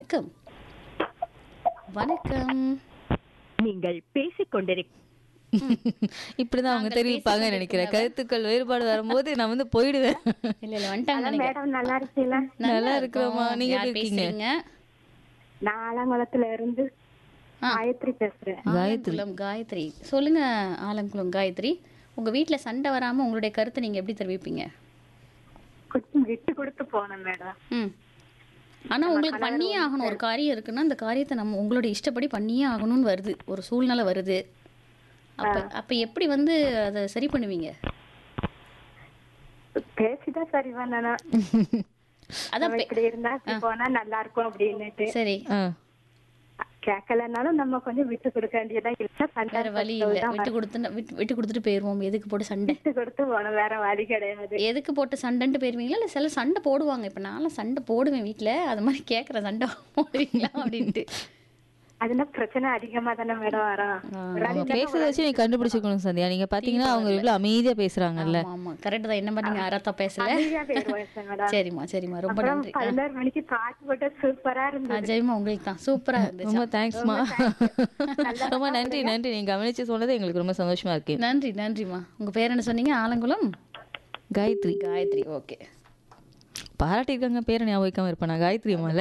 வணக்கம் வணக்கம் நீங்கள் பேசிக் கொண்டிருக்க இப்படிதான் அவங்க நாங்கள் தெரிவிப்பாங்க பேசிக் நினைக்கிறேன் கருத்துக்கள் வேறுபாடு வரும்போது நான் வந்து போயிடுவேன் இல்ல இல்ல வந்துட்டாங்க நினைக்கிறேன் மேடம் நல்லா இருக்கீங்களா நல்லா இருக்கிறோமா? இருக்கோம். நீங்க யார் எப்படி இருக்கீங்க? பேசுறீங்க நான் ஆலங்குளத்துல இருந்து ஆ. காயத்ரி பேசுறேன் ஆலங்குளம் காயத்ரி சொல்லுங்க ஆலங்குளம் காயத்ரி உங்க வீட்ல சண்டை வராம உங்களுடைய கருத்தை நீங்க எப்படி தெரிவிப்பீங்க கொஞ்சம் விட்டு கொடுத்து போனேன் மேடம் ம் ஆனா உங்களுக்கு பண்ணியே ஆகணும் ஒரு காரியம் இருக்குன்னா அந்த காரியத்தை நம்ம உங்களுடைய இஷ்டப்படி பண்ணியே ஆகணும்னு வருது ஒரு சூழ்நிலை வருது அப்ப அப்ப எப்படி வந்து அதை சரி பண்ணுவீங்க பேசிதான் சரி பண்ணனா அதான் பே- இப்படி இருந்தா இப்படி போனா நல்லா இருக்கும் அப்படின்னுட்டு சரி ஆ. கேட்கலனாலும் நம்ம கொஞ்சம் விட்டு கொடுக்க வேண்டியதா இல்ல சண்டை வேற வழி இல்ல விட்டு கொடுத்து விட்டு விட்டு கொடுத்துட்டு போயிருவோம் எதுக்கு போட்டு சண்டை விட்டு கொடுத்து போனோம் வேற வழி கிடையாது எதுக்கு போட்டு சண்டைன்ட்டு போயிருவீங்களா இல்ல சில சண்டை போடுவாங்க இப்ப நான்லாம் சண்டை போடுவேன் வீட்ல அது மாதிரி கேக்குறேன் சண்டை போடுவீங்களா அப்படின்ட்டு அதுனா பிரச்சனை அதிகமா தானே மேடம் வரும் ஒரு ஆள் அவங்க பேசுறத வச்சு நீங்க கண்டுபிடிச்சுக்கணும் சந்தியா நீங்க பாத்தீங்கன்னா அவங்க இவ்வளவு அமைதியா பேசுறாங்கல்ல ஆமா ஆமா கரெக்ட் தான் என்ன பண்ணீங்க அரத்தா பேசல அமைதியா போயிருவோம் மேடம் சரிம்மா சரிம்மா ரொம்ப அப்புறம் நன்றி பதினோரு மணிக்கு பாட்டு போட்டு சூப்பரா இருந்தது அஜய்மா உங்களுக்கு தான் சூப்பரா இருந்துச்சு ரொம்ப தேங்க்ஸ்மா ரொம்ப நன்றி நன்றி நீங்க கவனிச்சு சொன்னது எங்களுக்கு ரொம்ப சந்தோஷமா இருக்கு நன்றி நன்றிம்மா உங்க பேர் என்ன சொன்னீங்க ஆலங்குளம் காயத்ரி காயத்ரி ஓகே பாராட்டியிருக்காங்க பேரை ஞாபகம் வைக்காம இருப்பேன் காயத்ரி அம்மால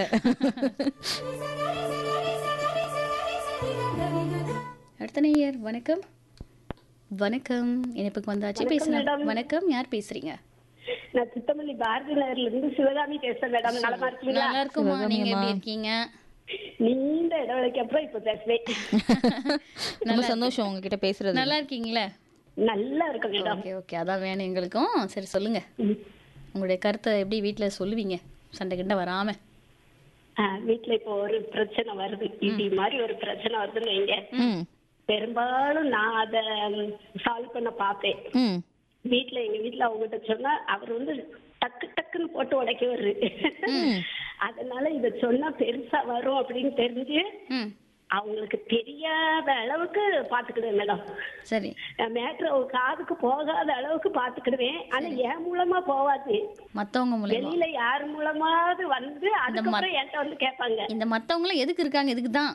அடுத்த நேயர் வணக்கம் வணக்கம் இணைப்புக்கு வந்தாச்சு பேசலாம் வணக்கம் யார் பேசுறீங்க நான் சித்தமல்லி பாரதி நகர்ல இருந்து சிவகாமி பேசுறேன் மேடம் நலமா இருக்கீங்களா நல்லா இருக்குமா நீங்க எப்படி இருக்கீங்க நீண்ட இடைவெளிக்கு அப்புறம் இப்ப பேசுவேன் ரொம்ப சந்தோஷம் உங்ககிட்ட பேசுறது நல்லா இருக்கீங்களா நல்லா இருக்கு மேடம் ஓகே ஓகே அதான் வேணும் எங்களுக்கும் சரி சொல்லுங்க உங்களுடைய கருத்தை எப்படி வீட்ல சொல்லுவீங்க சண்டை கிட்ட வராம ஆஹ் வீட்டுல இப்போ ஒரு பிரச்சனை வருது இது மாதிரி ஒரு பிரச்சனை வருதுன்னு வைங்க ம் பெரும்பாலும் நான் அத சால்வ் பண்ண பார்ப்பேன் ம் வீட்டுல எங்க வீட்டுல அவங்ககிட்ட சொன்னா அவர் வந்து டக்கு டக்குன்னு போட்டு உடைக்கவரு அதனால இத சொன்னா பெருசா வரும் அப்படின்னு தெரிஞ்சு ம் அவங்களுக்கு தெரியாத அளவுக்கு பாத்துக்கிடுவேன் மேடம் சரி மேட்ரு காதுக்கு போகாத அளவுக்கு பாத்துக்கிடுவேன் ஆனா என் மூலமா போவாது மத்தவங்க மூலியமா வெளியில யார் மூலமாவது வந்து அதுக்கப்புறம் என்கிட்ட வந்து கேட்பாங்க இந்த மத்தவங்களாம் எதுக்கு இருக்காங்க இதுக்கு தான்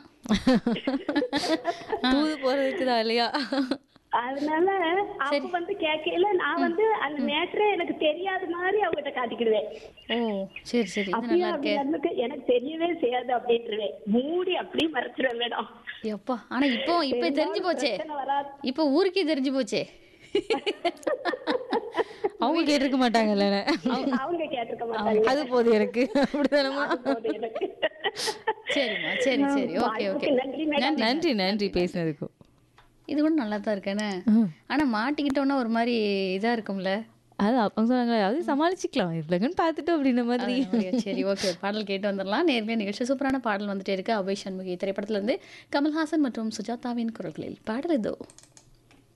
தூது போறதுக்கு தான் இல்லையா அதனால அப்ப வந்து கேட்கல நான் வந்து அந்த மேட்ரே எனக்கு தெரியாத மாதிரி அவங்ககிட்ட காட்டிக்கிடுவேன் ஓ சரி சரி இது அப்படியே நல்லா அப்படி இருக்கே இருந்துட்டு எனக்கு தெரியவே செய்யாது அப்படின்ட்டுருவேன் மூடி அப்படியே மறைச்சிருவேன் மேடம் எப்பா ஆனா இப்போ இப்போ தெரிஞ்சு போச்சே பிரச்சனை வராது இப்போ ஊருக்கே தெரிஞ்சு போச்சே அவங்க கேட்டிருக்க மாட்டாங்கல்ல அவங்க- அவங்க கேட்டிருக்க மாட்டாங்க அது போதும் எனக்கு அப்படிதானமா போதும் எனக்கு சரிம்மா சரி சரி ஓகே ஓகே வாய்ப்புக்கு நன்றி மேடம் நன்றி நன்றி பேசினதுக்கும் இது கூட நல்லா தான் இருக்கானே ஆனா மாட்டிக்கிட்டோன்னா ஒரு மாதிரி இதா இருக்கும்ல அது அவங்க சொன்னாங்களே அது சமாளிச்சுக்கலாம் இவ்வளோங்கன்னு பார்த்துட்டோம் அப்படின்ற மாதிரி அப்படியா? சரி ஓகே ஒரு பாடல் கேட்டு வந்துடலாம் நேர்மையா நிகழ்ச்சி சூப்பரான பாடல் வந்துட்டே இருக்கு அபய் சண்முகி திரைப்படத்துல இருந்து கமல்ஹாசன் மற்றும் சுஜாதாவின் குரல்களில் பாடல் இதோ